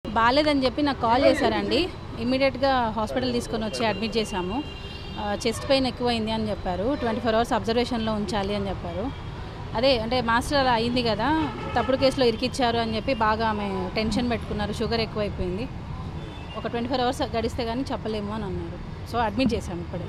బాగాలేదని చెప్పి నాకు కాల్ చేశారండి ఇమ్మీడియట్గా హాస్పిటల్ తీసుకొని వచ్చి అడ్మిట్ చేశాము చెస్ట్ పెయిన్ ఎక్కువైంది అని చెప్పారు ట్వంటీ ఫోర్ అవర్స్ అబ్జర్వేషన్లో ఉంచాలి అని చెప్పారు అదే అంటే మాస్టర్ అలా అయింది కదా తప్పుడు కేసులో ఇరికిచ్చారు అని చెప్పి బాగా ఆమె టెన్షన్ పెట్టుకున్నారు షుగర్ ఎక్కువైపోయింది ఒక ట్వంటీ ఫోర్ అవర్స్ గడిస్తే కానీ చెప్పలేము అని అన్నారు సో అడ్మిట్ చేశాము ఇప్పుడే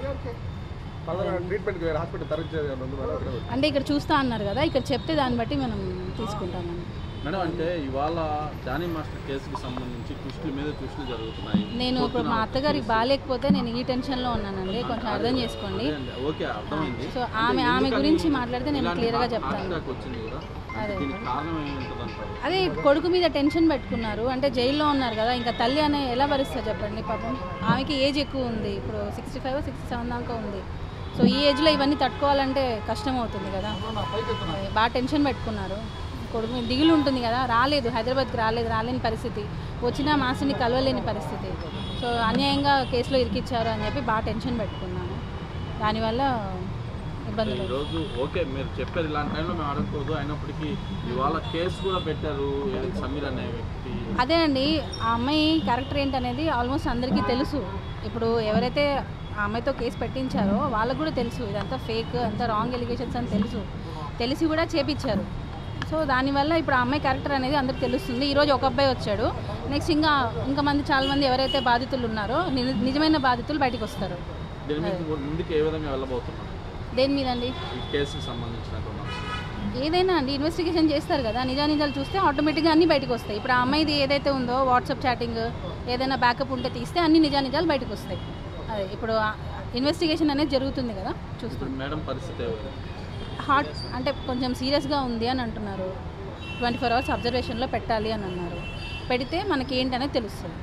ఫర్దర్ ట్రీట్మెంట్కి వేరే హాస్పిటల్ తరలించేది ఏమన్నా ఉందా మేడం అక్కడ అంటే ఇక్కడ చూస్తా అన్నారు కదా ఇక్కడ చెప్తే దాన్ని బట్టి మనం తీసుకుంటామని మేడం అంటే ఇవాళ జానీ మాస్టర్ కేసుకి సంబంధించి ట్విస్టుల మీద ట్విస్టులు జరుగుతున్నాయి నేను ఇప్పుడు మా అత్తగారికి బాగాలేకపోతే నేను ఈ టెన్షన్లో ఉన్నానండి కొంచెం అర్థం చేసుకోండి అదే అండి, ఓకే అర్థమైంది సో ఆమె ఆమె గురించి మాట్లాడితే నేను ఇలాంటి క్లియర్గా హార్ట్ చెప్తాను అటాక్ వచ్చింది కదా అదే. దీనికి కారణం ఏముంటుంది అంటారు అదే కొడుకు మీద టెన్షన్ పెట్టుకున్నారు అంటే జైల్లో ఉన్నారు కదా ఇంకా తల్లి అనే ఎలా భరిస్తారు చెప్పండి పాపం ఆమెకి ఏజ్ ఎక్కువ ఉంది ఇప్పుడు సిక్స్టీ ఫైవ్ సిక్స్టీ సెవెన్ దాకా ఉంది సో ఈ ఏజ్లో ఇవన్నీ తట్టుకోవాలంటే కష్టం అవుతుంది కదా అదే, బాగా టెన్షన్ పెట్టుకున్నారు కొడుకు మీద దిగులు ఉంటుంది కదా రాలేదు హైదరాబాద్కి రాలేదు రాలేని పరిస్థితి వచ్చినా మాస్టర్ని కలవలేని పరిస్థితి సో అన్యాయంగా కేసులో ఇరికిచ్చారు అని చెప్పి బాగా టెన్షన్ పెట్టుకున్నాను దానివల్ల ఇబ్బందులు ఈరోజు ఓకే మీరు చెప్పారు ఇలాంటి టైంలో మేము అడగకూడదు అయినప్పటికీ ఇవాళ కేసు కూడా పెట్టారు ఏదైతే సమీర్ అనే వ్యక్తి అదే అండి ఆ అమ్మాయి క్యారెక్టర్ ఏంటనేది ఆల్మోస్ట్ అందరికీ తెలుసు ఇప్పుడు ఎవరైతే ఆ అమ్మాయితో కేసు పెట్టించారో వాళ్ళకు కూడా తెలుసు ఇదంతా ఫేక్ అంతా రాంగ్ ఎలిగేషన్స్ అని తెలుసు తెలిసి కూడా చేపించారు సో దానివల్ల ఇప్పుడు ఆ అమ్మాయి క్యారెక్టర్ అనేది అందరికి తెలుస్తుంది ఈరోజు ఒక అబ్బాయి వచ్చాడు నెక్స్ట్ ఇంకా ఇంకా మంది చాలా మంది ఎవరైతే బాధితులు ఉన్నారో ని- నిజమైన బాధితులు బయటకు వస్తారు దీని మీద ముందుకు ఏ విధంగా వెళ్ళబోతున్నారు దేని మీదండి ఈ కేసుకి సంబంధించినటువంటి ఏదైనా అండి ఇన్వెస్టిగేషన్ చేస్తారు కదా నిజానిజాలు చూస్తే ఆటోమేటిక్గా అన్నీ బయటకు వస్తాయి ఇప్పుడు ఆ అమ్మాయిది ఏదైతే ఉందో వాట్సాప్ చాటింగ్ ఏదైనా బ్యాకప్ ఉంటే తీస్తే అన్ని నిజానిజాలు బయటకు వస్తాయి అదే ఇప్పుడు ఇన్వెస్టిగేషన్ అనేది జరుగుతుంది కదా చూస్తాం ఇప్పుడు మేడం పరిస్థితి ఏ విధంగా? హార్ట్ అంటే కొంచెం సీరియస్గా ఉంది అని అంటున్నారు ట్వంటీ ఫోర్ అవర్స్ అబ్జర్వేషన్లో పెట్టాలి అని అన్నారు పెడితే మనకి ఏంటనేది తెలుస్తుంది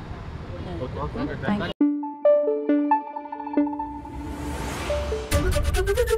ఓకే థ్యాంక్ యూ